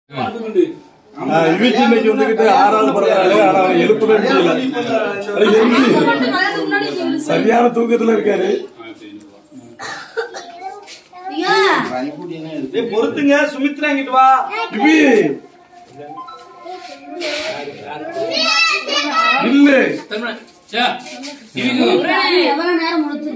இவிக்கு இன்னைக்கு வந்துகிட்டு ஆறாவது பிறந்தாரு ஆனா அவன் எழுப்பவே முடியல அது எங்க? சரியான தூக்கத்துல இருக்காரு ஏய், பொறுத்துங்க சுமித்ரா இங்கிட்டு வா இவி இல்ல எவ்வளவு நேரம் முடிச்சு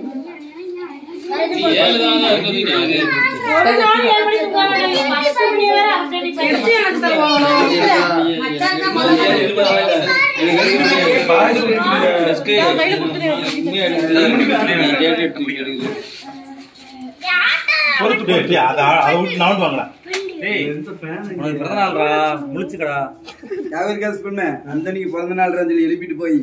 பொறுத்து பொறுத்து அதை அதை விட்டு நான் வாங்கலாம் உனக்கு பிறந்த நாள்ரா முடிச்சுக்கடா யாவது கேஸ் பண்ண அந்தனிக்கு பிறந்த நாள் சொல்லி எழுப்பிட்டு போய்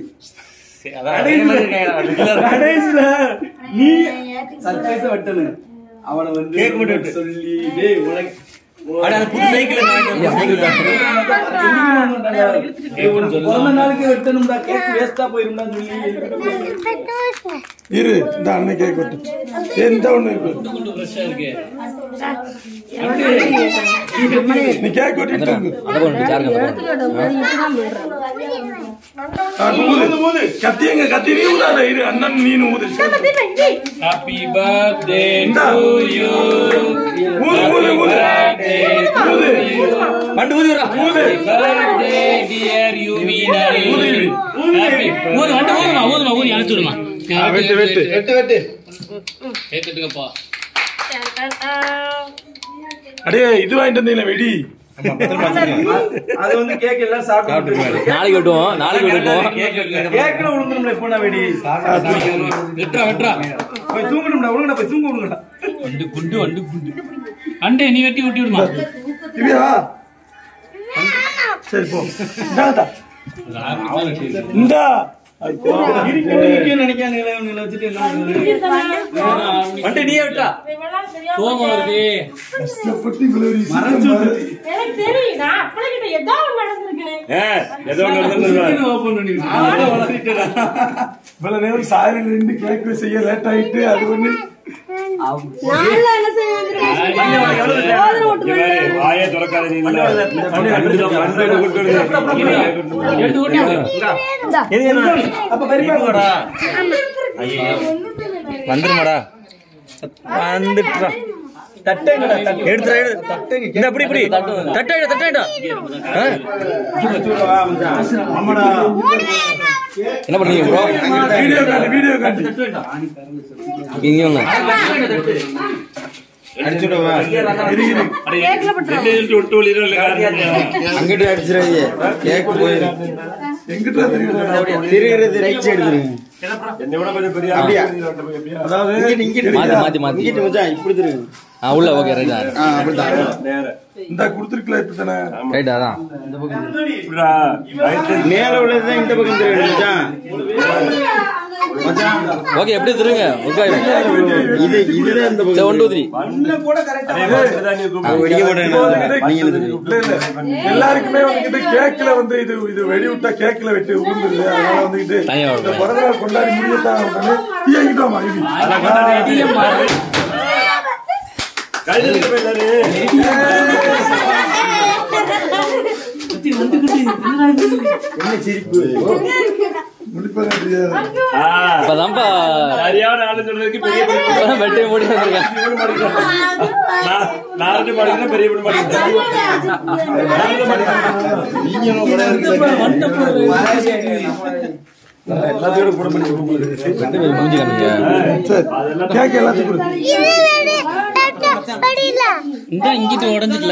கடைசியில நீ சர்ப்ரைஸ வெட்டனு அவனை வந்து கேக் மட்டும் வெட்டு. சொல்லி டேய் உனக்கு அட அந்த புது சைக்கிள் சைக்கிள் டேய், உனக்கு பிறந்த நாளுக்கு வெட்டணும்டா கேக் வேஸ்டா போயிரும்டா சொல்லி எழுப்பிட்டு போய். இரு இந்த அண்ணன் கேக் கொட்டு எந்த ஒண்ணு இருக்கு நீ கேக் கொட்டிட்டு தூங்கு. ஆ, ஊது, ஊது. கத்தி எங்க கத்தி நீ ஊதாத இரு அண்ணன் நீனு ஊது Happy birthday இந்தா. to you. ஊது ஊது ஊது ஊது பண்டு ஊதி விடுறா ஊது Birthday dear Yumina. Happy. ஊது, வந்து ஊதுமா, ஊதுமா, ஊதி அனுப்பிச்சு விடுமா. ஆ, வெட்டு வெட்டு வெட்டு வெட்டு ஏத்துட்டுங்கப்பா. அடே இது வாங்கிட்டு வந்தீங்களா வெடி அது வந்து கேக் எல்லாம் சாப்பிட்டு நாளைக்கு வெட்டுவோம் நாளைக்கு வெட்டுவோம் கேக்ல விழுந்துரும்ல இப்போ நான் வெடி வெட்டுறா, வெட்டுறா. போய் தூங்கணும்டா ஒழுங்கடா போய் தூங்க விடுங்கடா வண்டு குண்டு, வண்டு குண்டு. அண்டே நீ வெட்டி விட்டி விடுமா திவ்யா சரி போ இந்தாடா. இந்தா நினைக்காங்க இவனுங்களை வச்சுட்டு என்ன பண்றது? பண்டு நீயே விட்டா கோபம் வருது கஷ்டப்பட்டு இவ்வளவு ஒரு விஷயம் பாரு. எனக்கு தெரியும் நான் அப்பளகிட்ட ஏதோ ஒண்ணு நடந்திருக்கேன் ஏதோ ஒன்று open பண்ணிரு. ஆளை வளர்த்திட்டடா. இவ்வளவு நேரம் சாரி நின்று கேக் செய்ய லேட் ஆயிட்டு அது ஒண்ணு நான்லாம் என்ன செய்ய வந்திருக்கேன் வாயே திறக்காத நீ எடுத்து ஊட்டி விடு. அப்ப பெரியப்பா வந்துருமாடா வந்துட்டுறா தட்டைங்கடா, தட்டு. எடுத்துடா எடுத்து இந்த அப்படி இப்படி தட்டாயிடா தட்டாயிடா ஆமாடா. என்ன பண்ணீங்க ப்ரோ வீடியோ காட்டு வீடியோ காட்டு இங்க வாங்க அடிச்சுடவா? அங்கிட்டு அடிச்சிடாதீங்க கேக் போயிடும் எங்கிட்ட தெரியும் திருகிறது ரைட் சைடு திருங்க அப்படியா அதாவது மாத்தி மாத்தி மாத்தி இங்கிட்டு மச்சான் இப்படி திருங்க ஆ உள்ள ஓகே ரைட்டா ஆ அப்படிதான் இந்த குடுத்துருக்கல இப்பதானே ரைட்டா அதான் மேல உள்ளதுதான் இந்த பக்கம் திருங்க மச்சான் மச்சான் ஓகே எப்படி திருங்க உட்காரு இது இதுதான் இந்த சரி பக்கம் ஒன் டூ த்ரீ அது வெடிக்க மாட்டேன் இப்போ வந்துகிட்டு- இல்ல, இல்ல. எல்லாருக்குமே வந்துகிட்டு கேக்ல வந்து இது இது வெடி விட்டா கேக்ல வெட்டி ஊந்துருது அதனால வந்துகிட்டு தனியா இந்த பிறந்த நாள் கொண்டாடி முடியத்தான் உடனே தீயங்கிட்டோமா இது என்ன சிரிப்பு முடிப்பதே தெரியாது இப்பதான்ப்பா சரியான ஆளு சொல்றதுக்கு பெரிய இப்பதான் வெட்டி மூடி வந்திருக்கேன் நாலு பாடினா பெரிய பொண்ணு பாடிக்கிறேன் நீங்களும் கூட எல்லாத்தையோட கூட பண்ணி மூஞ்சி காமிங்க சரி கேக் எல்லாத்தையும் கொடு இந்த இங்கிட்டு உடஞ்சிக்கல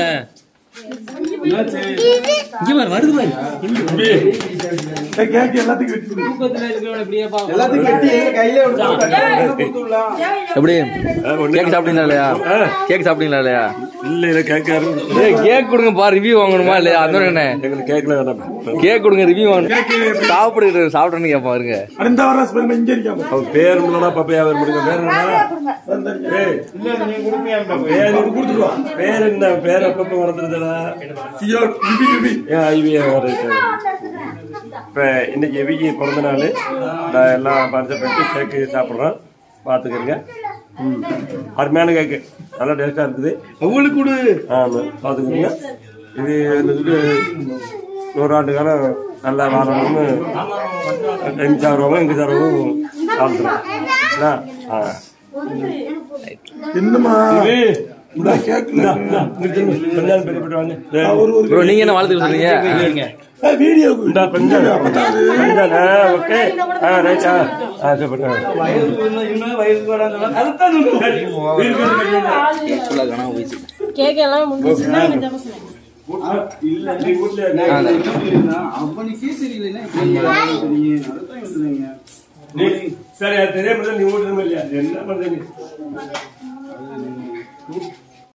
இங்க பாரு வருது பாரு ஏய், கேக் எல்லாத்துக்கும் வெட்டி கொடு தூக்கத்துல இருக்கிறவன இப்படியே பாவம். எல்லாத்தையும் கட்டி எங்க கையில கொடுத்துடலாம் எப்படி கேக் சாப்பிட்டீங்களா இல்லையா கேக் சாப்பிட்டீங்களா இல்லையா இல்ல இல்ல கேட்காரு ஏய் கேக் கொடுங்க பா ரிவ்யூ வாங்கணுமா இல்லையா அந்த என்ன எங்களுக்கு கேட்கல வேணாம் கேக் கொடுங்க ரிவ்யூ வாங்கணும் சாப்பிடுறது சாப்பிட்டேன்னு கேட்பா இருங்க அடுத்த வர ஸ்பெல் இங்க இருக்காம அவன் பேர் முன்னா பப்பையா அவர் முடியும் பேர் என்ன ஏய், பேர் கொடுத்துருவா பேர் என்ன பேர் அப்பப்ப மறந்துருந்தடா சியோ இபி இபி ஏன் ஐவியா வருது இப்ப இன்னைக்கு எவிக்கு பிறந்த நாள் நான் எல்லாம் பரிசப்பட்டு கேக்கு சாப்பிட்றோம் பார்த்துக்கிறங்க ம் அருமையான கேக்கு நல்லா டேஸ்டா இருக்குது அவளுக்கு கொடு ஆமா பார்த்துக்கிறீங்க இது வந்துட்டு நூறாண்டு காலம் நல்லா வாழணும்னு எங்க சார்பாகவும் எங்க சார்பாகவும் வாழ்த்துறோம் என்ன? ஆ. என்னமா இது இந்த கேக்கல கொஞ்சம் பெரியப்பட்டு வாங்க. அவர் ஒரு ப்ரோ நீங்க என்ன வாழ்த்துக்கள் சொல்றீங்க வீடியோ இந்தா கொஞ்சம் கொஞ்சம் ஆ, ஓகே ஆ ரைட்டா ஆ சூப்பர் ஆ. வயலுக்கு இன்னும் இன்னும் வயலுக்கு வராங்க அதுதான் கேக் எல்லாம் முடிஞ்சிச்சுன்னா எனக்கு ஜபம் சொல்லுங்க. இல்ல நீ வீட்ல அவனுக்கே தெரியல அதுதான் சொல்லுங்க நீ சரி அது தெரியாம நீ ஓட்டுறது இல்லையா என்ன பண்றீங்க